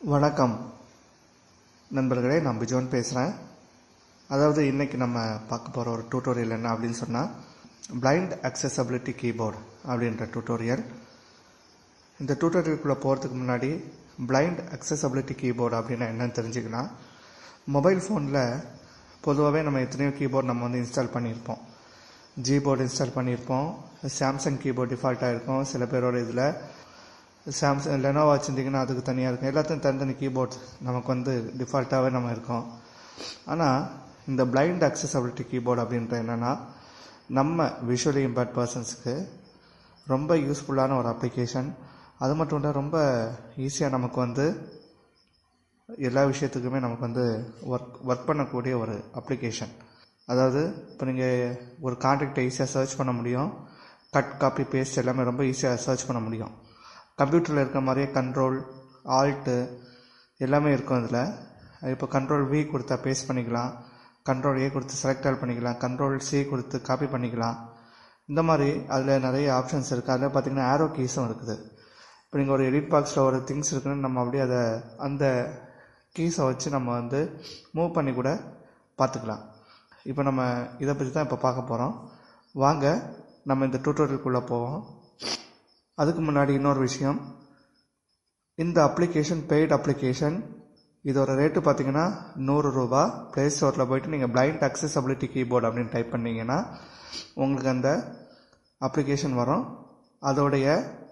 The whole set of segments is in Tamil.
வணக்கம் நண்பர்களே நான் பிஜோன் பேசுகிறேன் அதாவது இன்றைக்கி நம்ம பார்க்க போகிற ஒரு டியூட்டோரியல் என்ன அப்படின்னு சொன்னால் பிளைண்ட் accessibility கீபோர்டு அப்படின்ற டியூட்டோரியல் இந்த டியூட்டோரியலுக்குள்ளே போகிறதுக்கு முன்னாடி பிளைண்ட் accessibility கீபோர்டு அப்படின்னா என்னன்னு தெரிஞ்சுக்கலாம் மொபைல் ஃபோனில் பொதுவாகவே நம்ம எத்தனையோ கீபோர்டு நம்ம வந்து இன்ஸ்டால் பண்ணியிருப்போம் ஜிபோர்டு இன்ஸ்டால் பண்ணியிருப்போம் சாம்சங் கீபோர்டு டிஃபால்ட்டாக இருக்கும் சில பேரோட இதில் சாம்சங் லெனோவா வச்சுருந்தீங்கன்னா அதுக்கு தனியாக இருக்கும் எல்லாத்தையும் தனித்தனி கீபோர்ட் நமக்கு வந்து டிஃபால்ட்டாகவே நம்ம இருக்கோம் ஆனால் இந்த பிளைண்ட் accessibility கீபோர்டு அப்படின்ற என்னென்னா நம்ம விஷுவலி இம்பேர்ட் பர்சன்ஸுக்கு ரொம்ப யூஸ்ஃபுல்லான ஒரு அப்ளிகேஷன் அது மட்டும் இல்லை ரொம்ப ஈஸியாக நமக்கு வந்து எல்லா விஷயத்துக்குமே நமக்கு வந்து ஒர்க் ஒர்க் பண்ணக்கூடிய ஒரு அப்ளிகேஷன் அதாவது இப்போ நீங்கள் ஒரு கான்டாக்டை ஈஸியாக சர்ச் பண்ண முடியும் கட் காப்பி பேஸ்ட் எல்லாமே ரொம்ப ஈஸியாக சர்ச் பண்ண முடியும் கம்ப்யூட்டரில் இருக்கிற மாதிரியே கண்ட்ரோல் ஆல்ட்டு எல்லாமே இருக்கும் இதில் இப்போ கண்ட்ரோல் வி கொடுத்தா பேஸ்ட் பண்ணிக்கலாம் கண்ட்ரோல் ஏ கொடுத்து செலக்ட் ஆல் பண்ணிக்கலாம் கண்ட்ரோல் சி கொடுத்து காப்பி பண்ணிக்கலாம் இந்த மாதிரி அதில் நிறைய ஆப்ஷன்ஸ் இருக்குது அதில் பார்த்தீங்கன்னா ஆரோ கீஸும் இருக்குது இப்போ நீங்கள் ஒரு எடிட் பாக்ஸில் ஒரு திங்ஸ் இருக்குன்னு நம்ம அப்படியே அதை அந்த கீஸை வச்சு நம்ம வந்து மூவ் பண்ணி கூட பார்த்துக்கலாம் இப்போ நம்ம இதை பற்றி தான் இப்போ பார்க்க போகிறோம் வாங்க நம்ம இந்த டியூட்டோரியலுக்குள்ளே போவோம் அதுக்கு முன்னாடி இன்னொரு விஷயம் இந்த அப்ளிகேஷன் பெய்ட் அப்ளிகேஷன் இதோட ரேட்டு பார்த்தீங்கன்னா நூறு ரூபா ப்ளே ஸ்டோரில் போயிட்டு நீங்கள் பிளைண்ட் accessibility கீபோர்டு அப்படின்னு டைப் பண்ணீங்கன்னா உங்களுக்கு அந்த அப்ளிகேஷன் வரும் அதோடைய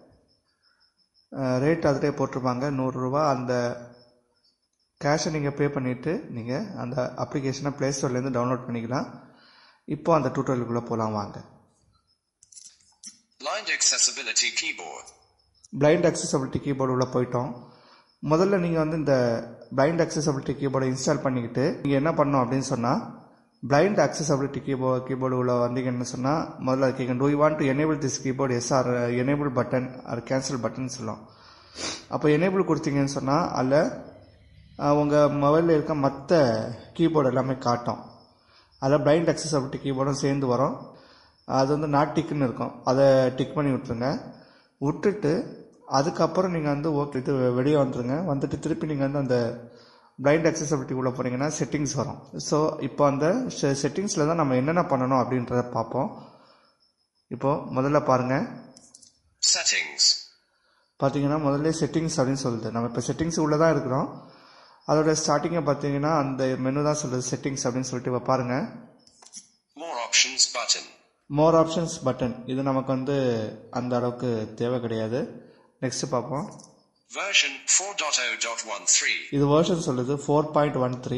ரேட் அதிலே போட்டிருப்பாங்க நூறுரூவா அந்த கேஷை நீங்கள் பே பண்ணிவிட்டு நீங்கள் அந்த அப்ளிகேஷனை ப்ளே ஸ்டோர்லேருந்து டவுன்லோட் பண்ணிக்கலாம் இப்போ அந்த டியூட்டோரியலுக்குள்ளே போகலாம் வாங்க Blind Accessibility Keyboard. Blind accessibility keyboard உள்ள போயிட்டோம் முதல்ல நீங்கள் வந்து இந்த பிளைண்ட் accessibility கீபோர்டை இன்ஸ்டால் பண்ணிக்கிட்டு நீங்கள் என்ன பண்ணணும் அப்படின்னு சொன்னால் பிளைண்ட் accessibility கீபோர்டு கீபோர்டு உள்ள வந்தீங்கன்னு சொன்னால் முதல்ல கேட்க do you want to enable this keyboard yes or enable button or cancel button சொல்லும் அப்போ எனேபிள் கொடுத்தீங்கன்னு சொன்னால் அதில் உங்கள் மொபைலில் இருக்க மற்ற கீபோர்டு எல்லாமே காட்டும் அதில் பிளைண்ட் accessibility கீபோர்டும் சேர்ந்து வரும் அது வந்து நாட் டிக்குன்னு இருக்கும் அதை டிக் பண்ணி விட்டுருங்க விட்டுட்டு அதுக்கப்புறம் நீங்கள் வந்து ஓகே இது வெளியே வந்துருங்க வந்துட்டு திருப்பி நீங்கள் வந்து அந்த பிளைண்ட் accessibility உள்ள போனீங்கன்னா செட்டிங்ஸ் வரும் ஸோ இப்போ அந்த செட்டிங்ஸில் தான் நம்ம என்னென்ன பண்ணணும் அப்படின்றத பார்ப்போம் இப்போது முதல்ல பாருங்கள் Settings. பார்த்தீங்கன்னா முதல்ல செட்டிங்ஸ் அப்படின்னு சொல்லுது நம்ம இப்போ செட்டிங்ஸ் உள்ளே தான் இருக்கிறோம் அதோட ஸ்டார்டிங்கை பார்த்தீங்கன்னா அந்த மெனு தான் சொல்லுது செட்டிங்ஸ் அப்படின்னு சொல்லிட்டு இப்போ பாருங்கள் More options button. More options button இது நமக்கு வந்து அந்த அளவுக்கு தேவை கிடையாது நெக்ஸ்ட் பார்ப்போம் Version 4.0.13. இது வேர்ஷன் சொல்லுது four point one three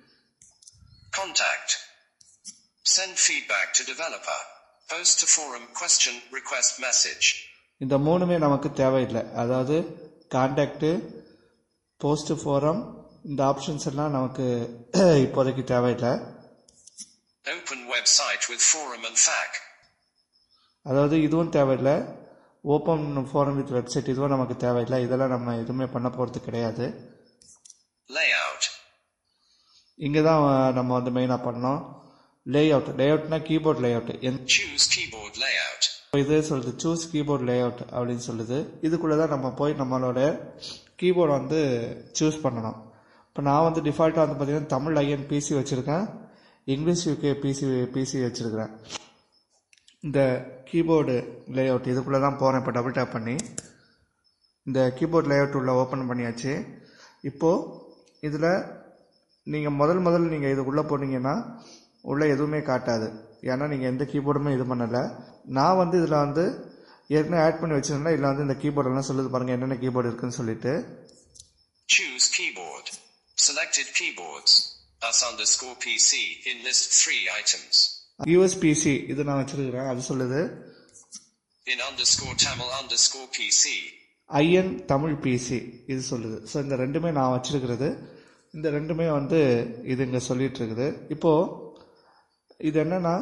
Contact. Send feedback to developer. Post to forum question request message. இந்த மூணுமே நமக்கு தேவையில்லை அதாவது கான்டாக்டு போஸ்ட் ஃபோரம் இந்த ஆப்ஷன்ஸ் எல்லாம் நமக்கு இப்போதைக்கு தேவையில்லை Open website with forum and FAQ. அதாவது இதுவும் தேவையில்லை ஓப்பன் ஃபோரம் வித் வெப்சைட் இதுவும் நமக்கு தேவையில்லை இதெல்லாம் நம்ம எதுவுமே பண்ண போகிறது கிடையாது Layout. இங்கே தான் நம்ம வந்து மெயினாக பண்ணோம் லே அவுட் லே அவுட்னா keyboard layout Choose keyboard layout. இது சொல்லுது சூஸ் கீபோர்ட் லே அவுட் அப்படின்னு சொல்லுது இதுக்குள்ளே தான் நம்ம போய் நம்மளோட கீபோர்டை வந்து சூஸ் பண்ணணும் இப்போ நான் வந்து டிஃபால்ட்டாக வந்து பார்த்தீங்கன்னா தமிழ் ஐஎன் பிசி வச்சுருக்கேன் இங்கிலீஷ் யூகே பிசி பிசி வச்சுருக்கிறேன் இந்த கீபோர்டு லே அவுட் இதுக்குள்ளே தான் போகிறேன் இப்போ டபுள் டேப் பண்ணி இந்த கீபோர்ட் லே அவுட் உள்ள ஓப்பன் பண்ணியாச்சு இப்போது இதில் நீங்கள் முதல் முதல் நீங்கள் இதுக்குள்ளே போனீங்கன்னா உள்ளே எதுவுமே காட்டாது ஏன்னா நீங்கள் எந்த கீபோர்டுமே இது பண்ணலை நான் வந்து இதில் வந்து ஏற்கனவே ஆட் பண்ணி வச்சிருந்தேன் இதில் வந்து இந்த கீபோர்டெல்லாம் சொல்லுது பாருங்கள் என்னென்ன கீபோர்டு இருக்குன்னு சொல்லிட்டு Choose keyboard. Selected keyboards. Us underscore PC in list 3 items. US PC இது நான் வச்சிருக்கிறேன் அது சொல்லுது In underscore Tamil underscore PC. IN Tamil PC இது சொல்லுது ஸோ இந்த ரெண்டுமே நான் வச்சிருக்கிறது இந்த ரெண்டுமே வந்து இது இங்கே சொல்லிட்டு இருக்குது இப்போது இது என்னன்னா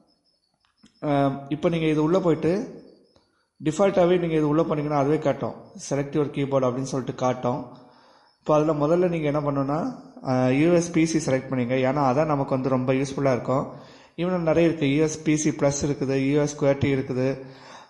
இப்போ நீங்கள் இது உள்ளே போயிட்டு டிஃபால்ட்டாகவே நீங்கள் இது உள்ளே போனீங்கன்னா அதுவே காட்டும் செலக்ட் யுவர் கீபோர்டு அப்படின்னு சொல்லிட்டு காட்டும் இப்போ அதில் முதல்ல நீங்கள் என்ன பண்ணணும்னா யூஎஸ்பிசி செலக்ட் பண்ணிங்க ஏன்னா அதான் நமக்கு வந்து ரொம்ப யூஸ்ஃபுல்லாக இருக்கும் இன்னும் நிறைய இருக்குது யூஎஸ்பிசி ப்ளஸ் இருக்குது யூஎஸ் குவாட்டி இருக்குது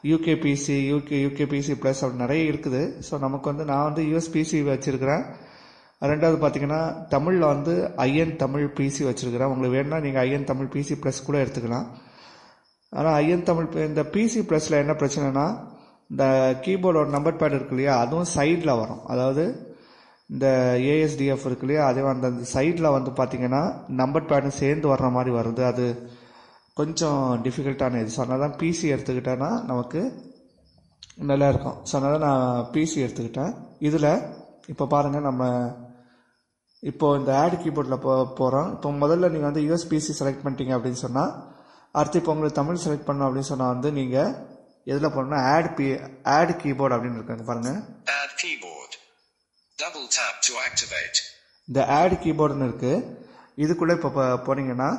யூகேபிசி யூகே யூகேபிசி ப்ளஸ் அப்படி நிறைய இருக்குது ஸோ நமக்கு வந்து நான் வந்து யூஎஸ்பிசி வச்சுருக்கிறேன் ரெண்டாவது பார்த்தீங்கன்னா தமிழில் வந்து ஐஎன் தமிழ் பிசி வச்சுருக்கிறேன் உங்களுக்கு வேணும்னா நீங்கள் ஐஎன் தமிழ் பிசி ப்ளஸ் கூட எடுத்துக்கலாம் ஆனால் ஐஎன் தமிழ் P- இந்த பிசி ப்ளஸில் என்ன பிரச்சனைனா இந்த கீபோர்டோட நம்பர் பேட் இருக்கு இல்லையா அதுவும் சைடில் வரும் அதாவது இந்த ஏஎஸ்டிஎஃப் இருக்கு இல்லையா அதே அந்த சைடில் வந்து பார்த்தீங்கன்னா நம்பர் பேடும் சேர்ந்து வர்ற மாதிரி வருது அது கொஞ்சம் டிஃபிகல்ட்டான இது ஸோ அதனால தான் பிசி எடுத்துக்கிட்டேன்னா நமக்கு நல்லா இருக்கும் ஸோ அதனால் நான் பிசி எடுத்துக்கிட்டேன் இதில் இப்போ பாருங்கள் நம்ம இப்போ இந்த ஆட் கீபோர்டில் போ போகிறோம் இப்போ முதல்ல நீங்கள் வந்து யூஎஸ்பிசி செலக்ட் பண்ணிட்டீங்க அப்படின்னு சொன்னால் அடுத்து இப்போ உங்களுக்கு தமிழ் செலக்ட் பண்ணணும் அப்படின்னு சொன்னால் வந்து நீங்கள் எதில் போகணும்னா ஆட் பி ஆட் கீபோர்டு அப்படின்னு இருக்காங்க பாருங்கள் Add keyboard. Double tap to activate. இந்த ஆட் கீபோர்டுன்னு இருக்குது இதுக்குள்ளே இப்போ போ- போனீங்கன்னா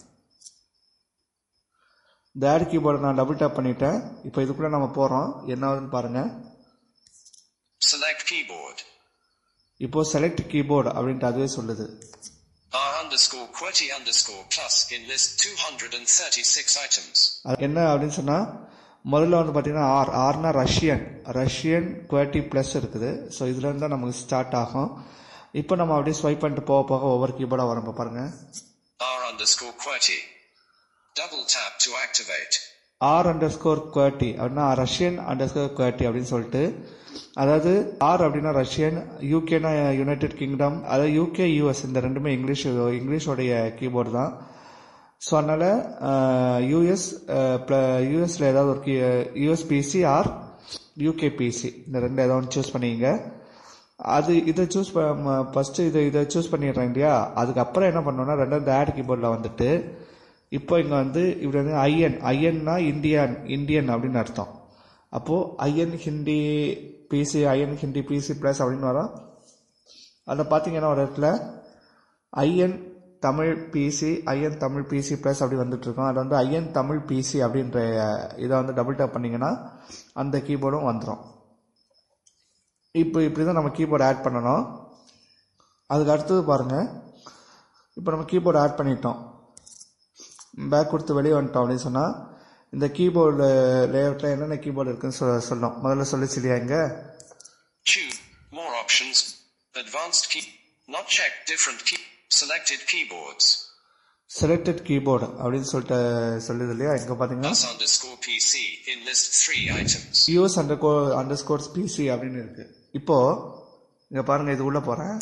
இந்த ஆட் கீபோர்டை நான் டபுள் டேப் பண்ணிட்டேன் இப்போ இதுக்குள்ளே நம்ம போகிறோம் என்ன ஆகுதுன்னு பாருங்கள் Select keyboard. இப்போ செலக்ட் கீபோர்டு அப்படின்ட்டு அதுவே சொல்லுது R underscore QWERTY underscore plus in list 236 items. அது என்ன அப்படின்னு சொன்னால் முதல்ல வந்து பார்த்தீங்கன்னா ஆர் ஆர்னா ரஷ்யன் ரஷ்யன் குவாலிட்டி ப்ளஸ் இருக்குது ஸோ இதுலேருந்து தான் நமக்கு ஸ்டார்ட் ஆகும் இப்போ நம்ம அப்படியே ஸ்வைப் பண்ணிட்டு போக போக ஒவ்வொரு கீபோர்டாக வரும் இப்போ பாருங்கள் R underscore QWERTY. Double tap to activate. R underscore quality அப்படின்னா ரஷ்யன் அண்டர் ஸ்கோர் குவாலிட்டி அப்படின்னு சொல்லிட்டு அதாவது ஆர் அப்படின்னா ரஷ்யன் யூகேனா யுனைடெட் கிங்டம் அதாவது யூகே யூஎஸ் இந்த ரெண்டுமே இங்கிலீஷ் இங்கிலீஷோடைய கீபோர்டு தான் ஸோ அதனால் யூஎஸ் யூஎஸில் ஏதாவது ஒரு key US PC or UK PC இந்த ரெண்டு ஏதாவது ஒன்று சூஸ் பண்ணிங்க அது இதை சூஸ் ஃபஸ்ட்டு இதை இதை சூஸ் பண்ணிடுறேன் இல்லையா அதுக்கப்புறம் என்ன பண்ணோம்னா ரெண்டாவது ஆட் கீபோர்டில் வந்துட்டு இப்போ இங்கே வந்து இப்படி வந்து ஐஎன் ஐஎன்னா இந்தியன் இந்தியன் அப்படின்னு அர்த்தம் அப்போது IN Hindi PC IN Hindi PC plus அப்படின்னு வரும் அதில் பார்த்தீங்கன்னா ஒரு இடத்துல IN Tamil PC IN Tamil PC plus அப்படி வந்துட்டு இருக்கோம் அது வந்து ஐஎன் தமிழ் பிசி அப்படின்ற இதை வந்து டபுள் டேப் பண்ணிங்கன்னா அந்த கீபோர்டும் வந்துடும் இப்போ இப்படி தான் நம்ம கீபோர்டு ஆட் பண்ணணும் அதுக்கு அடுத்தது பாருங்கள் இப்போ நம்ம கீபோர்டு ஆட் பண்ணிட்டோம் பேக் கொடுத்து வெளியே வந்துட்டோம் அப்படின்னு சொன்னால் இந்த கீபோர்டு லேஅவுட்டில் என்னென்ன கீபோர்டு இருக்குன்னு சொல்ல சொல்லணும் முதல்ல சொல்லிச்சு இல்லையா இங்கே Choose more options. Advanced key. Not checked different key. Selected keyboards. Selected keyboard அப்படின்னு சொல்லிட்டு சொல்லுது இல்லையா இங்கே பார்த்தீங்கன்னா Plus underscore PC in list 3 items. US under go underscores PC அப்படின்னு இருக்கு இப்போ இங்கே பாருங்க இது உள்ள போகிறேன்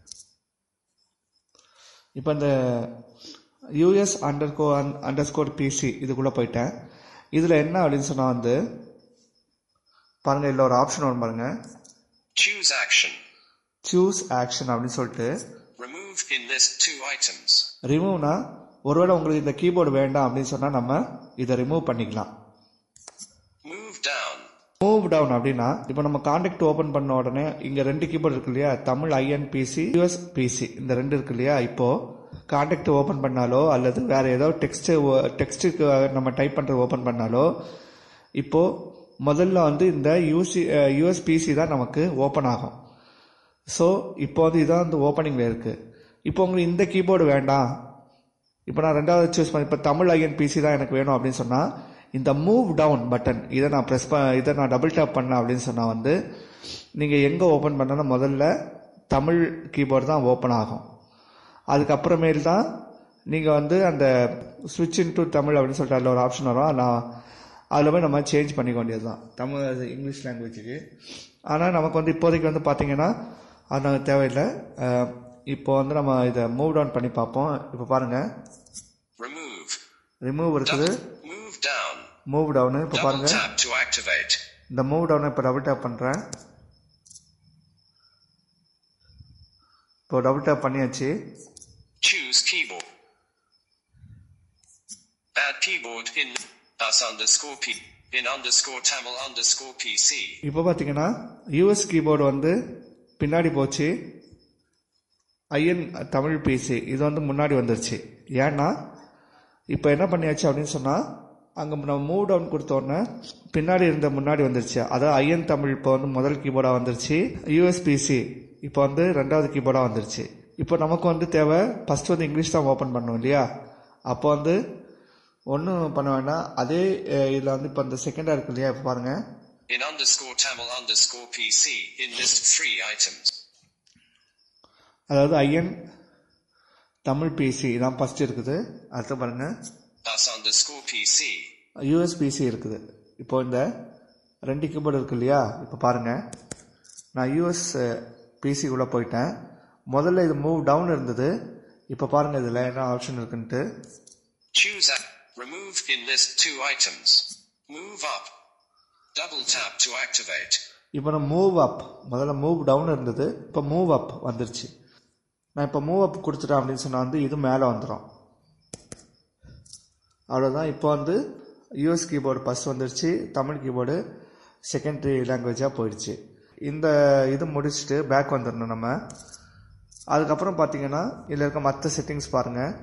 இப்போ இந்த US under go underscore PC இதுக்குள்ளே போயிட்டேன் இதில் என்ன அப்படின்னு சொன்னால் வந்து பாருங்க இதில் ஒரு ஆப்ஷன் வரும் பாருங்க Choose action. சூஸ் ஆக்ஷன் அப்படின்னு சொல்லிட்டு Remove in list 2 items. ரிமூவ்னா ஒருவேளை உங்களுக்கு இந்த கீபோர்டு வேண்டாம் அப்படின்னு சொன்னால் நம்ம இதை ரிமூவ் பண்ணிக்கலாம் Move down. மூவ் டவுன் அப்படின்னா இப்போ நம்ம காண்டாக்ட் ஓபன் பண்ண உடனே இங்க ரெண்டு கீபோர்டு இருக்கு இல்லையா Tamil IN PC US PC இந்த ரெண்டு இருக்கு இல்லையா இப்போ காண்டாக்ட் ஓபன் பண்ணாலோ அல்லது வேற ஏதோ டெக்ஸ்ட் டெக்ஸ்ட்டுக்கு நம்ம டைப் பண்றது ஓபன் பண்ணாலோ இப்போ முதல்ல வந்து இந்த யூசி யூஎஸ்பிசி தான் நமக்கு ஓப்பன் ஆகும் ஸோ இப்போ வந்து இதான் வந்து ஓப்பனிங்கில் இருக்குது இப்போ உங்களுக்கு இந்த கீபோர்டு வேண்டாம் இப்போ நான் ரெண்டாவது சூஸ் பண்ணி இப்போ தமிழ் ஐஎன் பிசி தான் எனக்கு வேணும் அப்படின்னு சொன்னால் இந்த மூவ் டவுன் பட்டன் இதை நான் ப்ரெஸ் ப இதை நான் டபுள் டேப் பண்ணேன் அப்படின்னு சொன்னால் வந்து நீங்கள் எங்கே ஓப்பன் பண்ணாலும் முதல்ல தமிழ் கீபோர்டு தான் ஓப்பன் ஆகும் அதுக்கப்புறமேல் தான் நீங்கள் வந்து அந்த ஸ்விட்ச் டு தமிழ் அப்படின்னு சொல்லிட்டு அதில் ஒரு ஆப்ஷன் வரும் நான் அதில் போய் நம்ம சேஞ்ச் பண்ணிக்க வேண்டியது தான் தமிழ் அது இங்கிலீஷ் லாங்குவேஜுக்கு ஆனால் நமக்கு வந்து இப்போதைக்கு வந்து பார்த்தீங்கன்னா அது நமக்கு தேவையில்லை அஹ், இப்போ வந்து நம்ம இதை மூவ் டவுன் பண்ணி பார்ப்போம் இப்போ பாருங்கள் Remove. ரிமூவ் இருக்குது Move down. மூவ் டவுனு இப்போ Double பாருங்கள் tap to activate. இந்த மூவ் டவுனை இப்போ டபுள் டேப் பண்ணுறேன் இப்போ டபுள் டேப் பண்ணியாச்சு Choose keyboard. Add keyboard in us underscore p in underscore Tamil underscore PC. இப்போ பார்த்தீங்கன்னா யூஎஸ் கீபோர்டு வந்து பின்னாடி போச்சு ஐஎன் தமிழ் பிசி இது வந்து முன்னாடி வந்துருச்சு ஏன்னா இப்போ என்ன பண்ணியாச்சு அப்படின்னு சொன்னால் அங்கே நம்ம மூவ் டவுன் கொடுத்தோன்னே பின்னாடி இருந்த முன்னாடி வந்துருச்சு அதாவது ஐஎன் தமிழ் இப்போ வந்து முதல் கீபோர்டாக வந்துருச்சு யூஎஸ்பிசி இப்போ வந்து ரெண்டாவது கீபோர்டாக வந்துருச்சு இப்போ நமக்கு வந்து தேவை ஃபஸ்ட் வந்து இங்கிலீஷ் தான் ஓப்பன் பண்ணணும் இல்லையா அப்போ வந்து ஒன்றும் பண்ண வேண்டாம் அதே இதில் வந்து இப்போ இந்த செகண்டாக இருக்கு இல்லையா இப்போ பாருங்கள் In underscore Tamil underscore PC in list 3 items. அதாவது ஐஎன் தமிழ் பிசி இதான் ஃபஸ்ட் இருக்குது அடுத்து பாருங்கள் Us underscore PC. யூஎஸ்பிசி இருக்குது இப்போ இந்த ரெண்டு கீபோர்டு இருக்கு இல்லையா இப்போ பாருங்கள் நான் யூஎஸ் பிசிக்குள்ளே போயிட்டேன் முதல்ல இது மூவ் டவுன் இருந்தது இப்போ பாருங்கள் இதில் என்ன ஆப்ஷன் இருக்குன்ட்டு Choose app. Remove in list two items. Move up. Double tap to activate. இப்போ நான் மூவ் அப் முதல்ல மூவ் டவுன் இருந்தது இப்போ மூவ் அப் வந்துருச்சு நான் இப்போ மூவ் அப் கொடுத்துட்டேன் அப்படின்னு சொன்னால் வந்து இது மேலே வந்துடும் அவ்வளோதான் இப்போ வந்து யூஎஸ் கீபோர்டு ஃபஸ்ட் வந்துருச்சு தமிழ் கீபோர்டு செகண்டரி லாங்குவேஜாக போயிடுச்சு இந்த இது முடிச்சுட்டு பேக் வந்துடணும் நம்ம அதுக்கப்புறம் பார்த்தீங்கன்னா இதில் இருக்க மற்ற செட்டிங்ஸ் பாருங்கள்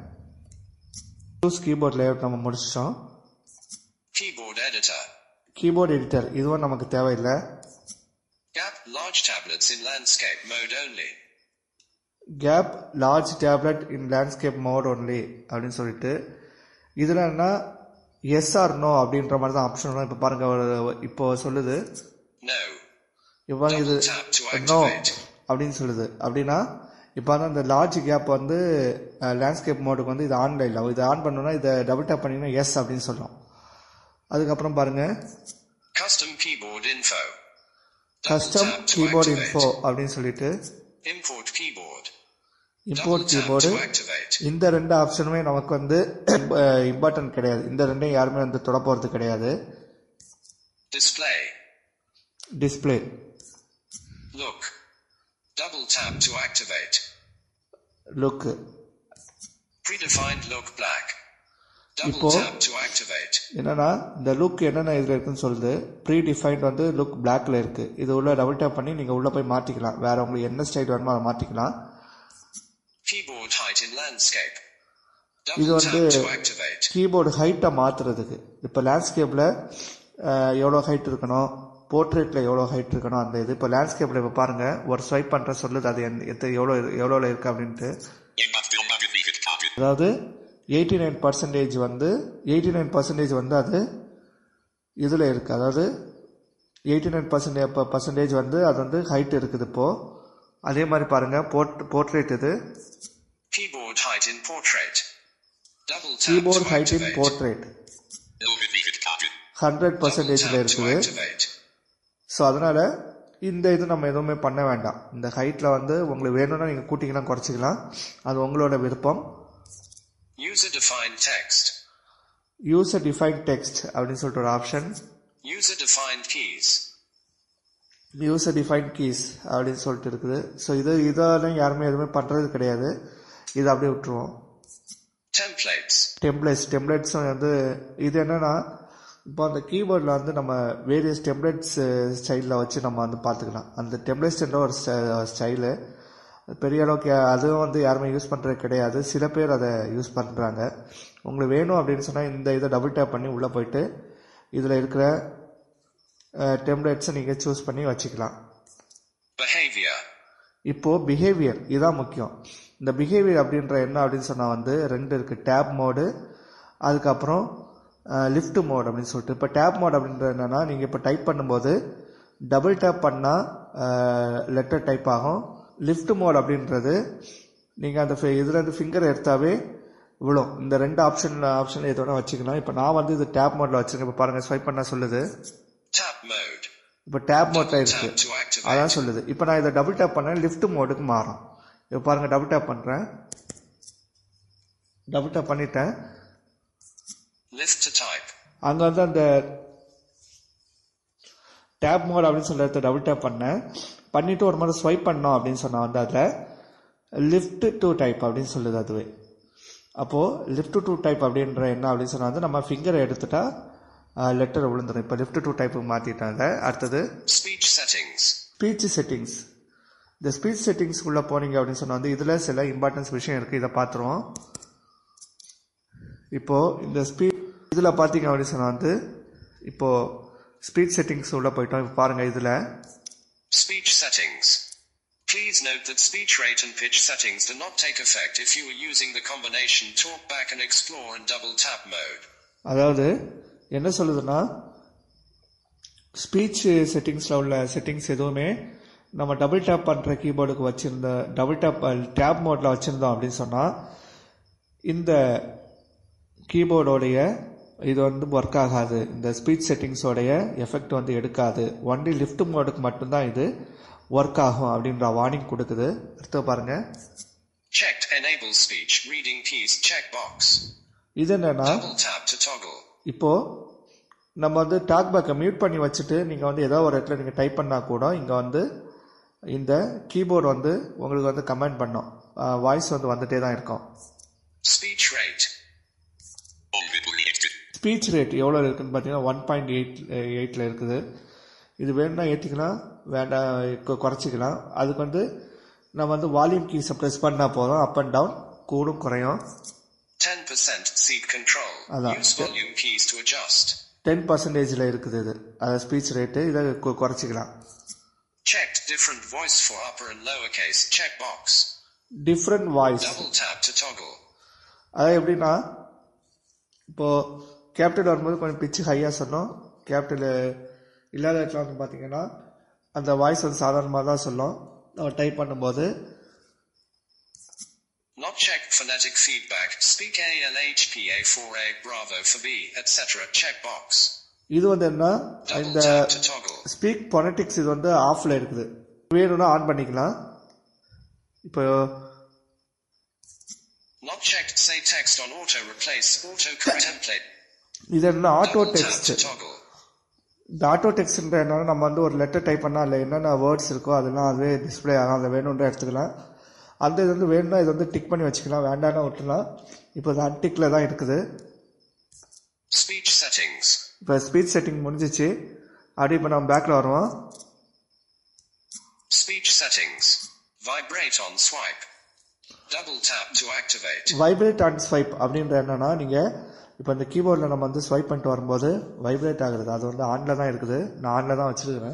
யூஸ் கீபோர்ட் லேஅவுட் நம்ம முடிச்சிட்டோம் Keyboard editor. கீபோர்ட் எடிட்டர் இதுவும் நமக்கு தேவையில்லை Gap large tablets in landscape mode only. Cap large tablet in landscape mode only அப்படின்னு சொல்லிட்டு இதில் என்ன எஸ் ஆர் நோ அப்படின்ற மாதிரி தான் ஆப்ஷன் வரும் இப்போ பாருங்க ஒரு- இப்போ சொல்லுது No. இப்போ இது Double tap to no activate. அப்படின்னு சொல்லுது அப்படின்னா இப்போ வந்து அந்த லார்ஜ் கேப் வந்து லேண்ட்ஸ்கேப் மோடுக்கு வந்து இது ஆன்ல இல்லை இது ஆன் பண்ணோன்னா இதை டபுள் டேப் பண்ணிங்கன்னா எஸ் அப்படின்னு சொல்லும் அதுக்கப்புறம் பாருங்க Custom keyboard info. Double custom tap to keyboard activate. Info அப்படின்னு சொல்லிட்டு Import keyboard. Double import tap keyboard to activate. இந்த ரெண்டு ஆப்ஷனுமே நமக்கு வந்து இம்பார்ட்டன்ட் கிடையாது இந்த ரெண்டையும் யாருமே வந்து தொட போகிறது கிடையாது Display. Display Look. Double tap to activate. Look Predefined look black. Double இப்போ- tap to activate. என்னன்னா இந்த லுக் என்னென்ன இதில் இருக்குன்னு சொல்லுது ப்ரீ டிஃபைன்ட் வந்து லுக் பிளாக்ல இருக்கு இது உள்ள டபுள் டேப் பண்ணி நீங்கள் உள்ள போய் மாற்றிக்கலாம் வேற உங்களுக்கு என்ன ஸ்டைல் வேணுமோ அதை மாற்றிக்கலாம் Keyboard height in landscape. இது Double வந்து tap to activate. கீபோர்டு ஹைட்டை மாற்றுறதுக்கு இப்போ லேண்ட்ஸ்கேப்பில் எவ்வளோ ஹைட் இருக்கணும் போர்ட்ரேட்டில் எவ்வளோ ஹைட் இருக்கணும் அந்த இது இப்போ லேண்ட்ஸ்கேப்பில் இப்போ பாருங்கள் ஒரு ஸ்வைப் பண்ணுற சொல்லுது அது எந்த எத்த எவ்வளோ எவ்வளோல இருக்குது அப்படின்ட்டு அதாவது எயிட்டி நைன் பர்சன்டேஜ் வந்து எயிட்டி நைன் பர்சன்டேஜ் வந்து அது இதில் இருக்குது அதாவது எயிட்டி நைன் பர்சன்டேஜ் பர்சன்டேஜ் வந்து அது வந்து ஹைட் இருக்குது இப்போது அதே மாதிரி பாருங்கள் போர்ட் போர்ட்ரேட் இது Keyboard height in portrait. Double tap keyboard to height in activate. Portrait hundred Double பர்சன்டேஜில் tap to இருக்குது activate. ஸோ அதனால் இந்த இது நம்ம எதுவுமே பண்ண வேண்டாம் இந்த ஹைட்டில் வந்து உங்களுக்கு வேணும்னா நீங்கள் கூட்டிக்கலாம் குறைச்சிக்கலாம் அது உங்களோட விருப்பம் User defined text. User define text அப்படின்னு சொல்லிட்டு ஒரு option User defined keys. User define keys அப்படின்னு சொல்லிட்டு இருக்குது ஸோ இது இதெல்லாம் யாருமே எதுவுமே பண்ணுறது கிடையாது இது அப்படியே விட்டுருவோம் Templates. டெம்ப்ளேட்ஸ் டெம்ப்ளேட்ஸும் வந்து இது என்னன்னா இப்போ அந்த கீபோர்டில் வந்து நம்ம வேரியஸ் டெம்ப்ளேட்ஸ் ஸ்டைலில் வச்சு நம்ம வந்து பார்த்துக்கலாம் அந்த டெம்ப்ளேட்ஸ்ன்ற ஒரு ஸ்டைலு பெரிய அளவுக்கு அதுவும் வந்து யாருமே யூஸ் பண்ணுறது கிடையாது சில பேர் அதை யூஸ் பண்ணுறாங்க உங்களுக்கு வேணும் அப்படின்னு சொன்னால் இந்த இதை டபுள் டேப் பண்ணி உள்ளே போயிட்டு இதில் இருக்கிற டெம்ப்ளேட்ஸை நீங்கள் சூஸ் பண்ணி வச்சுக்கலாம் Behavior. இப்போது பிஹேவியர் இதுதான் முக்கியம் இந்த பிஹேவியர் அப்படின்ற என்ன அப்படின்னு சொன்னால் வந்து ரெண்டு இருக்குது டேப் மோடு அதுக்கப்புறம் லிஃப்ட் மோட் அப்படின்னு சொல்லிட்டு இப்போ டேப் மோட் அப்படின்றது என்னென்னா நீங்கள் இப்போ டைப் பண்ணும்போது டபுள் டேப் பண்ணால் லெட்டர் டைப் ஆகும் லிஃப்ட் மோட் அப்படின்றது நீங்கள் அந்த இதுலேருந்து ஃபிங்கர் எடுத்தாவே விழும் இந்த ரெண்டு ஆப்ஷன் ஆப்ஷனில் எதோட வச்சுக்கலாம் இப்போ நான் வந்து இது டேப் மோடில் வச்சுருக்கேன் இப்போ பாருங்கள் ஸ்வைப் பண்ணால் சொல்லுது Tap mode. இப்போ டேப் மோட்டில் Tap இருக்குது to activate. அதான் சொல்லுது இப்போ நான் இதை டபுள் டேப் பண்ணேன் லிஃப்ட் மோடுக்கு மாறும் இப்போ பாருங்க டபுள் டேப் பண்ணுறேன் டபுள் டேப் பண்ணிட்டேன் Lift to type. அங்கே வந்து அந்த டேப் மோட் அப்படின்னு சொல்ல இடத்த டபுள் டேப் பண்ணேன் பண்ணிவிட்டு ஒரு மாதிரி ஸ்வைப் பண்ணோம் அப்படின்னு சொன்னால் வந்து அதில் லிஃப்ட் டு டைப் அப்படின்னு சொல்லுது அதுவே அப்போது லிஃப்ட் டு டைப் அப்படின்ற என்ன அப்படின்னு சொன்னால் வந்து நம்ம ஃபிங்கரை எடுத்துட்டா லெட்டர் விழுந்துடும் இப்போ லிஃப்ட் டு டைப்புக்கு மாற்றிட்டாங்க அடுத்தது Speech settings. ஸ்பீச் செட்டிங்ஸ் இந்த ஸ்பீச் செட்டிங்ஸ்குள்ளே போனீங்க அப்படின்னு சொன்னால் வந்து இதில் சில இம்பார்ட்டன்ஸ் விஷயம் இருக்குது இதை பார்த்துருவோம் இப்போது இந்த ஸ்பீச் இதில் பார்த்தீங்க அப்படின்னு சொன்னால் வந்து இப்போது ஸ்பீச் செட்டிங்ஸ் உள்ளே போயிட்டோம் இப்போ பாருங்கள் இதில் Speech settings. Please note that speech rate and pitch settings do not take effect if you are using the combination talk back and explore and double tap mode. அதாவது என்ன சொல்லுதுன்னா ஸ்பீச் செட்டிங்ஸில் உள்ள செட்டிங்ஸ் எதுவுமே நம்ம டபுள் டேப் பண்ணுற கீபோர்டுக்கு வச்சுருந்த டபுள் டேப் டேப் மோடில் வச்சுருந்தோம் அப்படின்னு சொன்னால் இந்த கீபோர்டோடைய இது வந்து ஒர்க் ஆகாது இந்த ஸ்பீச் செட்டிங்ஸோடைய எஃபெக்ட் வந்து எடுக்காது ஒன்லி லிஃப்ட் மோடுக்கு மட்டும்தான் இது ஒர்க் ஆகும் அப்படின்ற வார்னிங் கொடுக்குது அடுத்து பாருங்க Checked enable speech reading keys checkbox. இது என்னன்னா Double tap to toggle. இப்போ நம்ம வந்து டாக் பேக்கை மியூட் பண்ணி வச்சுட்டு நீங்கள் வந்து ஏதோ ஒரு இடத்துல நீங்கள் டைப் பண்ணால் கூட இங்கே வந்து இந்த கீபோர்டு வந்து உங்களுக்கு வந்து கமெண்ட் பண்ணும் வாய்ஸ் வந்து வந்துட்டே தான் இருக்கும் Speech rate. ஸ்பீச் ரேட் எவ்வளோ இருக்குன்னு பார்த்தீங்கன்னா ஒன் பாயிண்ட் எயிட் எயிட்டில் இருக்குது இது வேணும்னா ஏற்றிக்கலாம் வேண்டாம் கொ- குறைச்சிக்கலாம் அதுக்கு வந்து நம்ம வந்து வால்யூம் கீஸை ப்ரெஸ் பண்ணால் போதும் அப் அண்ட் டவுன் கூடும் குறையும் 10% seat control. அதான். Use volume keys to adjust. Ten பர்சன்டேஜில் இருக்குது இது அது ஸ்பீச் ரேட்டு இதை கு- குறைச்சிக்கலாம் Checked different voice for upper and lowercase checkbox. Different voice Double tap to toggle. அதாவது எப்படின்னா இப்போது கேபிட்டல் வரும்போது கொஞ்சம் பிச்சு ஹையாக சொன்னோம் கேபிட்டல் இல்லாத இடத்துல வந்து பார்த்தீங்கன்னா அந்த வாய்ஸ் வந்து சாதாரணமாக தான் சொல்லும் நம்ம டைப் பண்ணும்போது Not checked phonetic feedback. Speak A L H P A 4A Bravo for B, etc. Checkbox. இது வந்து என்ன Double இந்த tap to toggle. Speak phonetics இது வந்து ஆஃபில் இருக்குது வேணும்னா ஆன் பண்ணிக்கலாம் இப்போ Not checked say text on auto replace auto correct template. இது என்ன auto Double tap text to toggle. இந்த ஆட்டோ டெக்ஸ்ட்ன்ற என்னன்னா நம்ம வந்து ஒரு லெட்டர் டைப் பண்ணால் அதில் என்னென்ன வேர்ட்ஸ் இருக்கோ அதெல்லாம் அதுவே டிஸ்ப்ளே ஆகும் அதை வேணுன்ற எடுத்துக்கலாம் அந்த இது வந்து வேணும்னா இது வந்து டிக் பண்ணி வச்சுக்கலாம் வேண்டாம்னா விட்டுலாம் இப்போ இது அன்டிக்கில் தான் இருக்குது Speech settings. இப்போ ஸ்பீச் செட்டிங் முடிஞ்சிச்சு அப்படியே இப்போ நம்ம பேக்கில் வருவோம் Speech settings. Vibrate on swipe. Double tap to activate. Vibrate and swipe அப்படின்ற என்னன்னா நீங்கள் இப்போ இந்த கீபோர்டில் நம்ம வந்து ஸ்வைப் பண்ணிட்டு வரும்போது வைப்ரேட் ஆகுறது அது வந்து ஆனில் தான் இருக்குது நான் ஆனில் தான் வச்சுருக்கிறேன்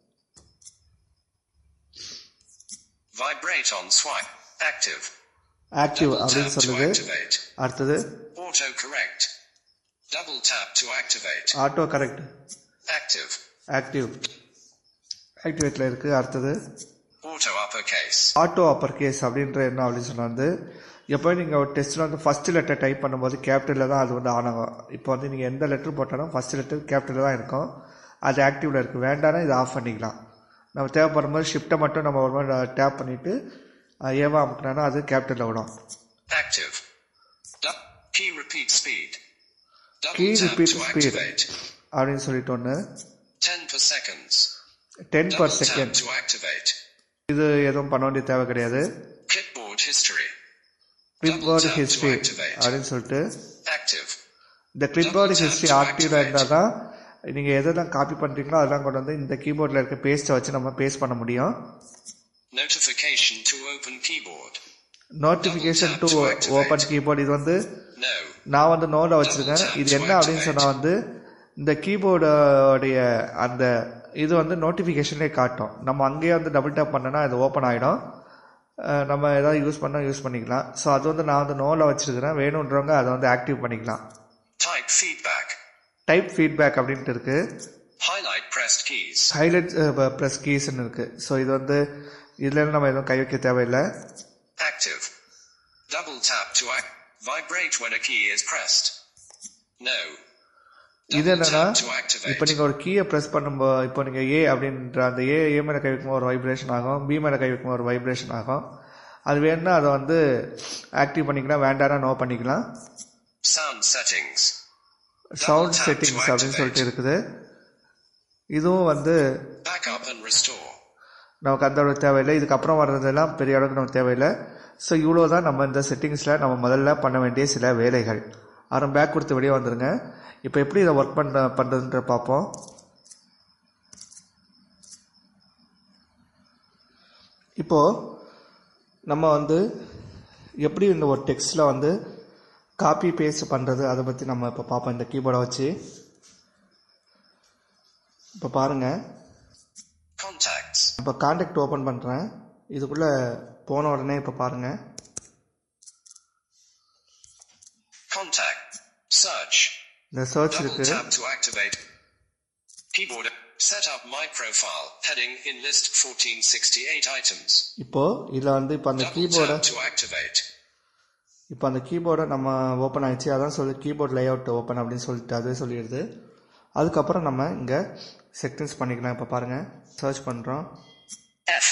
Vibrate on swipe. Active. Active Double அப்படின்னு tap to சொல்லுது activate. அடுத்தது Auto correct. Double tap to activate. Auto correct Active. Active ஆக்டிவேட்டில் இருக்குது அடுத்தது Auto uppercase. Auto upper case அப்படின்ற என்ன அப்படின்னு சொன்னா வந்து எப்போ நீங்கள் ஒரு டெஸ்ட்டில் வந்து ஃபஸ்ட் லெட்டர் டைப் பண்ணும்போது கேபிட்டலில் தான் அது வந்து ஆன் ஆகும் இப்போ வந்து நீங்கள் எந்த லெட்டர் போட்டாலும் ஃபஸ்ட் லெட்டர் கேபிட்டலில் தான் இருக்கும் அது ஆக்டிவில் இருக்குது வேண்டாம்னா இதை ஆஃப் பண்ணிக்கலாம் நம்ம தேவைப்படும் போது ஷிஃப்ட்டை மட்டும் நம்ம ஒரு மாதிரி டேப் பண்ணிவிட்டு ஏவா அமுக்கினா அது கேபிட்டலில் விடும் Active. Du- key repeat speed. Double key tap repeat to speed activate. அப்படின்னு சொல்லிட்டு ஒன்று 10 per seconds. Ten Double per tap second to activate. இது எதுவும் பண்ண வேண்டிய தேவை கிடையாது Clipboard history. Clipboard tap to history activate. அப்படின்னு சொல்லிட்டு Active. இந்த clipboard Double tap history to ஆக்டிவாக activate. இருந்தால் தான் நீங்கள் எதெல்லாம் காப்பி பண்ணுறீங்களோ அதெல்லாம் கொண்டு வந்து இந்த கீபோர்டில் இருக்க பேஸ்ட்டை வச்சு நம்ம பேஸ்ட் பண்ண முடியும் Notification to open keyboard. Notification to Double tap to activate. Open keyboard இது வந்து No. நான் வந்து நோட வச்சுருக்கேன் இது என்ன அப்படின்னு சொன்னால் வந்து இந்த கீபோர்டோடைய அந்த இது வந்து நோட்டிஃபிகேஷன்லேயே காட்டும் நம்ம அங்கேயே வந்து டபுள் டேப் பண்ணோன்னா அது ஓப்பன் ஆகிடும் நம்ம ஏதாவது யூஸ் பண்ணால் யூஸ் பண்ணிக்கலாம் ஸோ அது வந்து நான் வந்து நோவில் வச்சுருக்கிறேன் வேணுன்றவங்க அதை வந்து ஆக்டிவ் பண்ணிக்கலாம் Type feedback. டைப் ஃபீட்பேக் அப்படின்ட்டு இருக்குது Highlight pressed keys. Highlight plus கீஸ்ன்னு இருக்குது ஸோ இது வந்து இதில் நம்ம எதுவும் கை வைக்க தேவையில்லை Active. Double tap to act. Vibrate when a key is pressed. No. இது Double என்னன்னா tap to activate. இப்போ நீங்கள் ஒரு கீயை ப்ரெஸ் பண்ணும்போது இப்போ நீங்கள் ஏ அப்படின்ற அந்த ஏ ஏ மேலே கை வைக்கும்போது ஒரு வைப்ரேஷன் ஆகும் பி மேலே கை வைக்கும்போது ஒரு வைப்ரேஷன் ஆகும் அது வேணும்னா அதை வந்து ஆக்டிவ் பண்ணிக்கலாம் வேண்டாம்னா நோ பண்ணிக்கலாம் Sound settings. Sound tap to settings அப்படின்னு activate. சொல்லிட்டு இருக்குது இதுவும் வந்து Backup and restore. நமக்கு அந்த அளவுக்கு தேவையில்லை இதுக்கப்புறம் வர்றதெல்லாம் பெரிய அளவுக்கு நமக்கு தேவையில்லை ஸோ இவ்வளோ தான் நம்ம இந்த செட்டிங்ஸில் நம்ம முதல்ல பண்ண வேண்டிய சில வேலைகள் அப்புறம் பேக் கொடுத்து வெளியே வந்துருங்க இப்போ எப்படி இதை ஒர்க் பண்ண பண்ணுறதுன்ற பார்ப்போம் இப்போது நம்ம வந்து எப்படி இந்த ஒரு டெக்ஸ்ட்டில் வந்து காப்பி பேஸ்ட் பண்ணுறது அதை பற்றி நம்ம இப்போ பார்ப்போம் இந்த கீபோர்டை வச்சு இப்போ பாருங்கள் Contacts. இப்போ காண்டாக்ட் ஓப்பன் பண்ணுறேன் இதுக்குள்ளே போன உடனே இப்போ பாருங்கள் Contact. Search. இந்த சர்ச் Double இருக்குது tap to activate. Keyboard. Set up my profile. Heading in list 1468 items. இப்போது இதில் வந்து இப்போ அந்த Double கீபோர்டை tap to activate. இப்போ அந்த கீபோர்டை நம்ம ஓப்பன் ஆயிடுச்சு அதான் சொல்லி கீபோர்ட் லேஅவுட் ஓப்பன் அப்படின்னு சொல்லிட்டு அதுவே சொல்லிடுது அதுக்கப்புறம் நம்ம இங்கே செட்டிங்ஸ் பண்ணிக்கலாம் இப்போ பாருங்கள் சர்ச் பண்ணுறோம் F.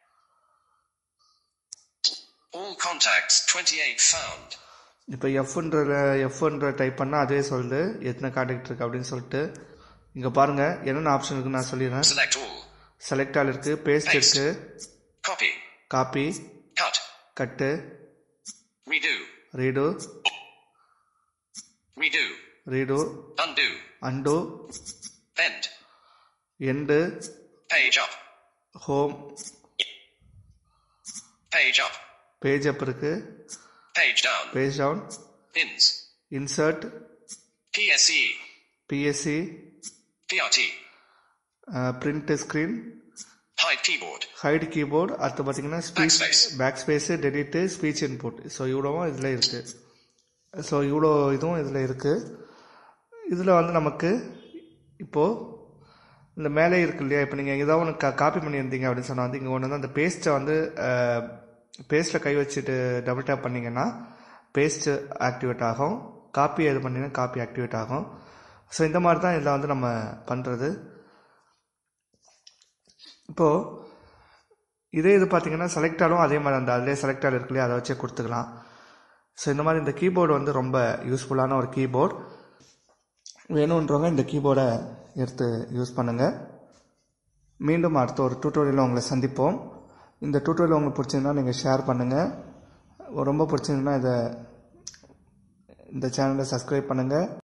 All contacts 28 found. இப்போ எஃப்ன்ற எஃப்ன்ற டைப் பண்ணால் அதுவே சொல்லுது எத்தனை கான்டாக்ட் இருக்குது அப்படின்னு சொல்லிட்டு இங்கே பாருங்கள் என்னென்ன ஆப்ஷன் இருக்குன்னு நான் சொல்லிடுறேன் Select all. செலக்ட் ஆல் இருக்குது பேஸ்ட் Paste. இருக்குது Copy. Copy Cut. Cut Redo. Redo Redo. Redo Undo. Undo End. End Page up. Home Page up. Page up இருக்குது Page down. Page down Ins. Insert PSE. PSC PRT. Print screen Hide keyboard. Hide keyboard அடுத்து பார்த்தீங்கன்னா speech Backspace. Backspace delete speech input so இவ்வளோவும் இதில் இருக்குது ஸோ இவ்வளோ இதுவும் இதில் இருக்குது இதில் வந்து நமக்கு இப்போது இந்த மேலே இருக்கு இல்லையா இப்போ நீங்கள் ஏதாவது ஒன்று கா காப்பி பண்ணியிருந்தீங்க அப்படின்னு சொன்னால் வந்து இங்கே ஒன்று வந்து அந்த பேஸ்ட்டை வந்து பேஸ்ட்டில் கை வச்சுட்டு டபுள் டேப் பண்ணிங்கன்னா பேஸ்ட்டு ஆக்டிவேட் ஆகும் காப்பி இது பண்ணிங்கன்னா காப்பி ஆக்டிவேட் ஆகும் ஸோ இந்த மாதிரி தான் இதில் வந்து நம்ம பண்ணுறது இப்போது இதே இது பார்த்தீங்கன்னா செலக்டாலும் அதே மாதிரி அந்த அதிலே செலக்டால் இருக்கு இல்லையா அதை வச்சே கொடுத்துக்கலாம் ஸோ இந்த மாதிரி இந்த கீபோர்டு வந்து ரொம்ப யூஸ்ஃபுல்லான ஒரு கீபோர்ட் வேணுன்றவங்க இந்த கீபோர்டை எடுத்து யூஸ் பண்ணுங்கள் மீண்டும் அடுத்த ஒரு டியூட்டோரியலில் உங்களை சந்திப்போம் இந்த டியூட்டோரியல் உங்களுக்கு பிடிச்சிருந்தா நீங்கள் ஷேர் பண்ணுங்கள் ரொம்ப பிடிச்சிருந்தா இதை இந்த சேனலை சப்ஸ்கிரைப் பண்ணுங்கள்